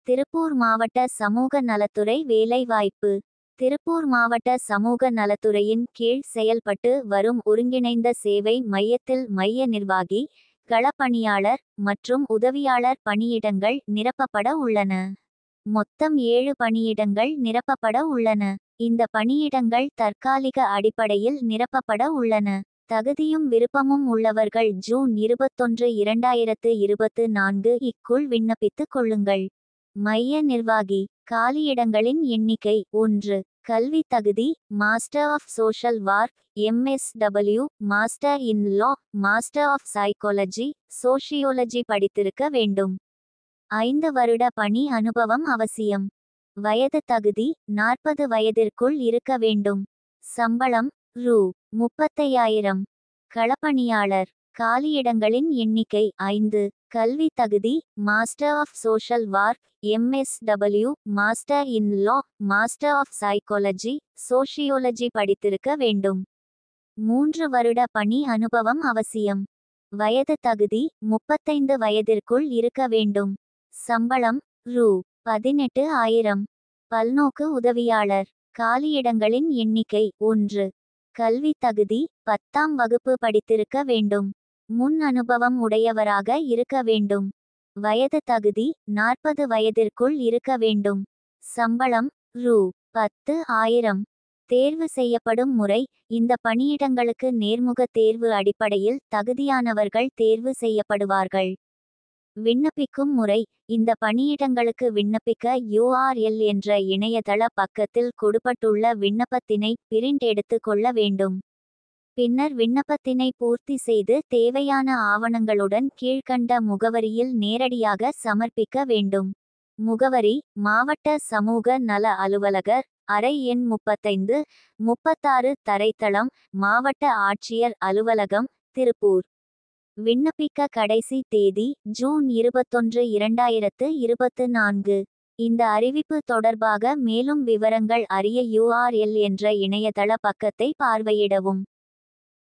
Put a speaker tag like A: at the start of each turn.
A: திருப்பூர் மாவட்ட சமூக நலத்துறை வேலைவாய்ப்பு திருப்பூர் மாவட்ட சமூக நலத்துறையின் கீழ் செயல்பட்டு வரும் ஒருங்கிணைந்த சேவை மையத்தில் மைய நிர்வாகி களப்பணியாளர் மற்றும் உதவியாளர் பணியிடங்கள் நிரப்பப்பட உள்ளன மொத்தம் ஏழு பணியிடங்கள் நிரப்பப்பட உள்ளன இந்த பணியிடங்கள் தற்காலிக அடிப்படையில் நிரப்பப்பட உள்ளன தகுதியும் விருப்பமும் உள்ளவர்கள் ஜூன் இருபத்தொன்று இரண்டாயிரத்து இருபத்து நான்கு இக்குள் விண்ணப்பித்துக் கொள்ளுங்கள் மைய நிர்வாகி காலியிடங்களின் எண்ணிக்கை ஒன்று கல்வி தகுதி master of social work MSW master in law master of psychology sociology படித்திருக்க வேண்டும் ஐந்து வருட பணி அனுபவம் அவசியம் வயது தகுதி நாற்பது வயதிற்குள் இருக்க வேண்டும் சம்பளம் ரூ முப்பத்தையாயிரம் களப்பணியாளர் காலியிடங்களின் எண்ணிக்கை ஐந்து கல்வி தகுதி master of social work MSW master in law master of psychology sociology படித்திருக்க வேண்டும் மூன்று வருட பணி அனுபவம் அவசியம் வயது தகுதி முப்பத்தைந்து வயதிற்குள் இருக்க வேண்டும் சம்பளம் ரூ பதினெட்டு ஆயிரம் பல்நோக்கு உதவியாளர் காலியிடங்களின் எண்ணிக்கை ஒன்று கல்வி தகுதி பத்தாம் வகுப்பு படித்திருக்க வேண்டும் முன் அனுபவம் உடையவராக இருக்க வேண்டும் வயது தகுதி நாற்பது வயதிற்குள் இருக்க வேண்டும் சம்பளம் ரூ பத்து ஆயிரம் தேர்வு செய்யப்படும் முறை இந்த பணியிடங்களுக்கு நேர்முக தேர்வு அடிப்படையில் தகுதியானவர்கள் தேர்வு செய்யப்படுவார்கள் விண்ணப்பிக்கும் முறை இந்த பணியிடங்களுக்கு விண்ணப்பிக்க யூஆர்எல் என்ற இணையதள பக்கத்தில் கொடுப்பட்டுள்ள விண்ணப்பத்தினை பிரிண்ட் எடுத்து கொள்ள வேண்டும் பின்னர் விண்ணப்பத்தினை பூர்த்தி செய்து தேவையான ஆவணங்களுடன் கீழ்க்கண்ட முகவரியில் நேரடியாக சமர்ப்பிக்க வேண்டும் முகவரி மாவட்ட சமூக நல அலுவலகர் அறை எண் முப்பத்தைந்து முப்பத்தாறு தரைத்தளம் மாவட்ட ஆட்சியர் அலுவலகம் திருப்பூர் விண்ணப்பிக்க கடைசி தேதி ஜூன் இருபத்தொன்று இரண்டாயிரத்து இருபத்து நான்கு இந்த அறிவிப்பு தொடர்பாக மேலும் விவரங்கள் அறிய யூஆர்எல் என்ற இணையதள பக்கத்தை பார்வையிடவும்